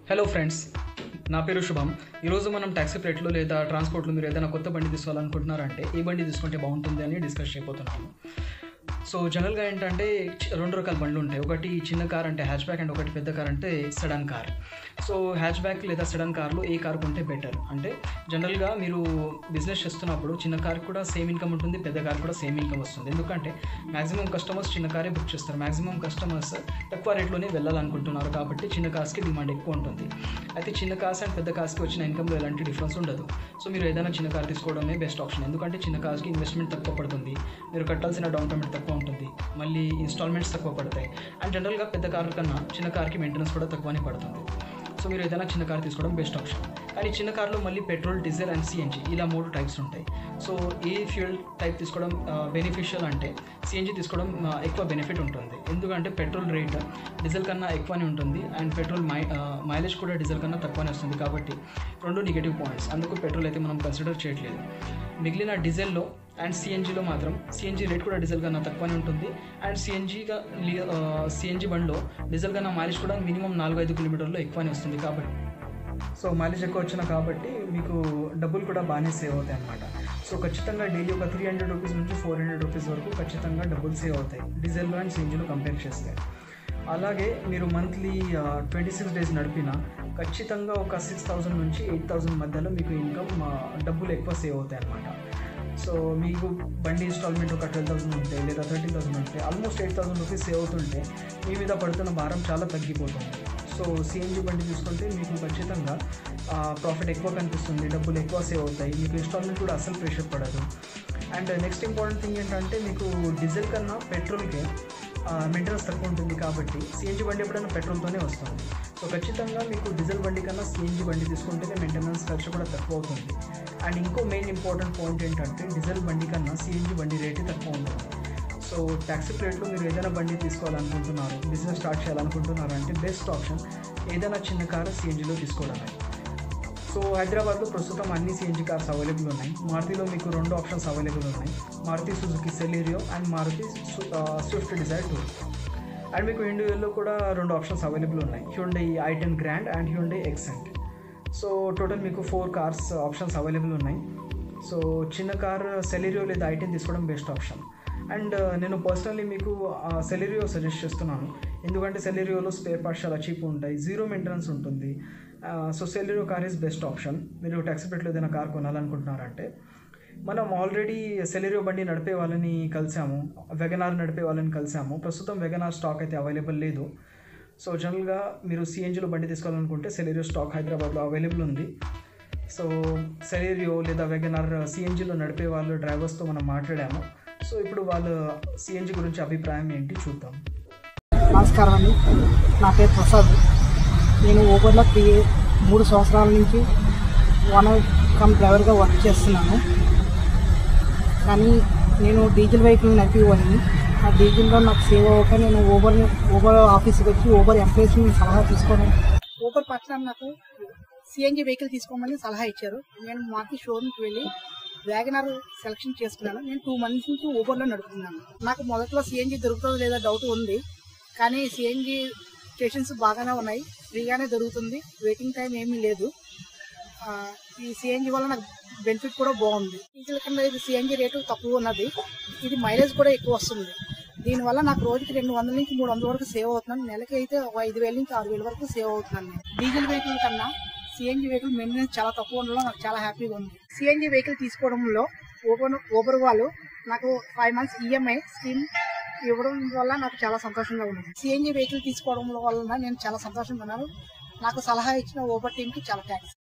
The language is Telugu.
హలో ఫ్రెండ్స్ నా పేరు శుభం ఈరోజు మనం ట్యాక్సీ ప్లేట్లో లేదా ట్రాన్స్పోర్ట్లో మీరు ఏదైనా కొత్త బండి తీసుకోవాలనుకుంటున్నారంటే ఏ బండి తీసుకుంటే బాగుంటుంది అని డిస్కస్ చేయబోతున్నాము సో జనరల్గా ఏంటంటే చి- రెండు రకాల బండ్లు ఉంటాయి ఒకటి చిన్న కార్ అంటే హ్యాచ్ బ్యాక్ అండ్ ఒకటి పెద్ద కార్ అంటే sedan car so hatchback లేదా సెడన్ కార్లో ఏ కార్ కొంటే బెటర్ అంటే జనరల్గా మీరు బిజినెస్ చేస్తున్నప్పుడు చిన్న కార్ కూడా సేమ్ ఇన్కమ్ ఉంటుంది పెద్ద కార్ కూడా సేమ్ ఇన్కమ్ వస్తుంది ఎందుకంటే మాక్సిమం కస్టమర్స్ చిన్న కారే బుక్ చేస్తారు మాక్సిమం కస్టమర్స్ తక్కువ రేట్లోనే వెళ్ళాలనుకుంటున్నారు కాబట్టి చిన్న కార్స్కి డిమాండ్ ఎక్కువ ఉంటుంది అయితే చిన్న కార్స్ అండ్ పెద్ద కార్స్కి వచ్చిన ఇన్కమ్లో ఎలాంటి డిఫరెన్స్ ఉండదు సో మీరు ఏదైనా చిన్న కార్ తీసుకోవడమే బెస్ట్ ఆప్షన్ ఎందుకంటే చిన్న కార్స్కి ఇన్వెస్ట్మెంట్ తక్కువ పడుతుంది మీరు కట్టాల్సిన డౌన్ పేమెంట్ తక్కువ ఉంటుంది మళ్ళీ ఇన్స్టాల్మెంట్స్ తక్కువ పడతాయి అండ్ జనరల్గా పెద్ద కార్ కన్నా చిన్న కార్కి మెయింటెనెన్స్ కూడా తక్కువనే పడుతుంది సో మీరు ఏదైనా చిన్న కార్ తీసుకోవడం బెస్ట్ ఆప్షన్ కానీ చిన్న కార్లో మళ్ళీ పెట్రోల్ డీజిల్ అండ్ సిఎన్జి ఇలా మూడు టైప్స్ ఉంటాయి సో ఏ ఫ్యూయల్ టైప్ తీసుకోవడం బెనిఫిషియల్ అంటే సిఎన్జి తీసుకోవడం ఆ, ఎక్కువ బెనిఫిట్ ఉంటుంది ఎందుకంటే పెట్రోల్ రేట్ డీజిల్ కన్నా ఎక్కువనే ఉంటుంది అండ్ పెట్రోల్ మై మైలేజ్ కూడా డీజిల్ కన్నా తక్కువనే వస్తుంది కాబట్టి రెండు నెగిటివ్ పాయింట్స్ అందుకు పెట్రోల్ అయితే మనం కన్సిడర్ చేయట్లేదు మిగిలిన డీజిల్లో అండ్ సిఎన్జిలో మాత్రం సిఎన్జి రేట్ కూడా డీజిల్ కన్నా తక్కువనే ఉంటుంది అండ్ సిఎన్జిగా సిఎన్జి బండ్లో డీజిల్ కన్నా మైలేజ్ కూడా మినిమం నాలుగు ఐదు కిలోమీటర్లో ఎక్కువనే వస్తుంది కాబట్టి సో మైలేజ్ ఎక్కువ వచ్చిన కాబట్టి మీకు డబ్బులు కూడా బాగానే సేవ్ అవుతాయి అనమాట సో ఖచ్చితంగా డైలీ ఒక త్రీ హండ్రెడ్ రూపీస్ నుంచి ఫోర్ హండ్రెడ్ రూపీస్ వరకు ఖచ్చితంగా డబ్బులు సేవ్ అవుతాయి డీజిల్లో అండ్ సిఎన్జిలో కంపేర్ చేస్తే అలాగే మీరు మంత్లీ ట్వంటీ సిక్స్ డేస్ నడిపినా ఖచ్చితంగా ఒక సిక్స్ థౌజండ్ నుంచి ఎయిట్ థౌజండ్ మధ్యలో మీకు ఇన్కమ్ డబ్బులు ఎక్కువ సేవ్ అవుతాయి అనమాట సో మీకు బండి ఇన్స్టాల్మెంట్ ఒక ట్వెల్వ్ థౌసండ్ ఉంటే లేదా థర్టీన్ థౌసండ్ ఉంటే almost eight thousand rupees save అవుతుంటే మీ మీద పడుతున్న భారం చాలా తగ్గిపోతుంది సో సిఎన్జి బండి తీసుకుంటే మీకు ఖచ్చితంగా ప్రాఫిట్ ఎక్కువ కనిపిస్తుంది డబ్బులు ఎక్కువ సేవ్ అవుతాయి మీకు ఇన్స్టాల్మెంట్ కూడా అస్సలు ప్రెషర్ పడదు అండ్ నెక్స్ట్ ఇంపార్టెంట్ థింగ్ ఏంటంటే మీకు డీజిల్ కన్నా పెట్రోల్కే మెయింటెనెన్స్ తక్కువ ఉంటుంది కాబట్టి సిఎన్జి బండి ఎప్పుడైనా పెట్రోల్తోనే వస్తుంది సో ఖచ్చితంగా మీకు డీజిల్ బండి కన్నా సిఎన్జి బండి తీసుకుంటేనే మెయింటెనెన్స్ ఖర్చు కూడా తక్కువ అవుతుంది అండ్ ఇంకో మెయిన్ ఇంపార్టెంట్ పాయింట్ ఏంటంటే డీజిల్ బండి కన్నా సిఎన్జి బండి రేటు తక్కువ ఉంటుంది సో ట్యాక్సీ ప్లేట్లో మీరు ఏదైనా బండి తీసుకోవాలనుకుంటున్నారు బిజినెస్ స్టార్ట్ చేయాలనుకుంటున్నారు అంటే బెస్ట్ ఆప్షన్ ఏదైనా చిన్న కారు సిఎన్జిలో తీసుకోవడమే సో హైదరాబాద్లో ప్రస్తుతం అన్ని సిఎన్జి కార్స్ అవైలబుల్ ఉన్నాయి మారుతిలో మీకు రెండు ఆప్షన్స్ అవైలబుల్ ఉన్నాయి Maruti Suzuki Celerio and Maruti సు- ఆ, స్విఫ్ట్ డిజైర్ టూ అండ్ మీకు ఇండివిజువల్లో కూడా రెండు ఆప్షన్స్ అవైలబుల్ ఉన్నాయి Hyundai i ten grand and Hyundai Xcent so total మీకు ఫోర్ కార్స్ ఆప్షన్స్ అవైలబుల్ ఉన్నాయి సో చిన్న కార్ సెలీరియో లేదా ఐ టెన్ తీసుకోవడం బెస్ట్ ఆప్షన్ అండ్ నేను పర్సనల్లీ మీకు సెలీరియో సజెస్ట్ చేస్తున్నాను ఎందుకంటే సెలీరియోలో స్పేర్ పార్ట్స్ చాలా చీప్ ఉంటాయి జీరో మెయింటెనెన్స్ ఉంటుంది so Celerio car is best option మీరు ట్యాక్సీ పెట్లో ఏదైనా కార్ కొనాలనుకుంటున్నారంటే మనం ఆల్రెడీ సెలెరియో బండి నడిపే వాళ్ళని కలిసాము వెగనార్ నడిపే వాళ్ళని కలిసాము ప్రస్తుతం వెగనార్ స్టాక్ అయితే అవైలబుల్ లేదు సో జనరల్గా మీరు సిఎన్జిలో బండి తీసుకోవాలనుకుంటే సెలెరియో స్టాక్ హైదరాబాద్లో అవైలబుల్ ఉంది సో సెలెరియో లేదా వెగనార్ సిఎన్జిలో నడిపే వాళ్ళు డ్రైవర్స్తో మనం మాట్లాడాము సో ఇప్పుడు వాళ్ళు సిఎన్జి గురించి అభిప్రాయం ఏంటి చూద్దాం నమస్కారం అండి నా పేరు ప్రసాద్ నేను ఊబర్లో త్రీ మూడు సంవత్సరాల నుంచి వన్ కమ్ డ్రైవర్గా వర్క్ చేస్తున్నాను కానీ నేను డీజిల్ వెహికల్ నడిపివ్వని ఆ డీజిల్లో నాకు సేవ్ అవ్వక నేను ఊబర్ ఊబర్ ఆఫీస్కి వచ్చి ఊబర్ ఎంప్లాయీస్ నుంచి సలహా తీసుకొని ఊబర్ పర్సన్ నాకు సిఎన్జి వెహికల్ తీసుకోమని సలహా ఇచ్చారు నేను మాకి షోరూమ్కి వెళ్ళి వ్యాగనర్ సెలెక్షన్ చేసుకున్నాను నేను టూ మంత్స్ నుంచి ఊబర్లో నడుపుతున్నాను నాకు మొదట్లో సిఎన్జి దొరుకుతుందో లేదా డౌట్ ఉంది కానీ సిఎన్జి స్టేషన్స్ బాగానే ఉన్నాయి ఫ్రీగానే దొరుకుతుంది వెయిటింగ్ టైం ఏమీ లేదు ఆ, ఈ సిఎన్జి వల్ల నాకు బెనిఫిట్ కూడా బాగుంది డీజిల్ కన్నా ఇది సిఎన్జి రేటు తక్కువ ఉన్నది ఇది మైలేజ్ కూడా ఎక్కువ వస్తుంది దీనివల్ల నాకు రోజుకి రెండు వందల నుంచి మూడు వందల వరకు సేవ్ అవుతున్నాను నెలకి అయితే ఒక ఐదు వేల నుంచి ఆరు వేల వరకు సేవ్ అవుతున్నాను నేను. డీజిల్ వెహికల్ కన్నా సిఎన్జి వెహికల్ మెయింటెనెన్స్ చాలా తక్కువ ఉండడం నాకు చాలా హ్యాపీగా ఉంది సిఎన్జి వెహికల్ తీసుకోవడంలో ఓపెన్ ఓబర్ వాళ్ళు నాకు ఫైవ్ మంత్స్ ఈఎంఐ స్కీమ్ ఇవ్వడం వల్ల నాకు చాలా సంతోషంగా ఉంది సిఎన్జి వెహికల్ తీసుకోవడం వల్ల నేను చాలా సంతోషంగా ఉన్నాను నాకు సలహా ఇచ్చిన ఓబర్ టీంకి చాలా థ్యాంక్స్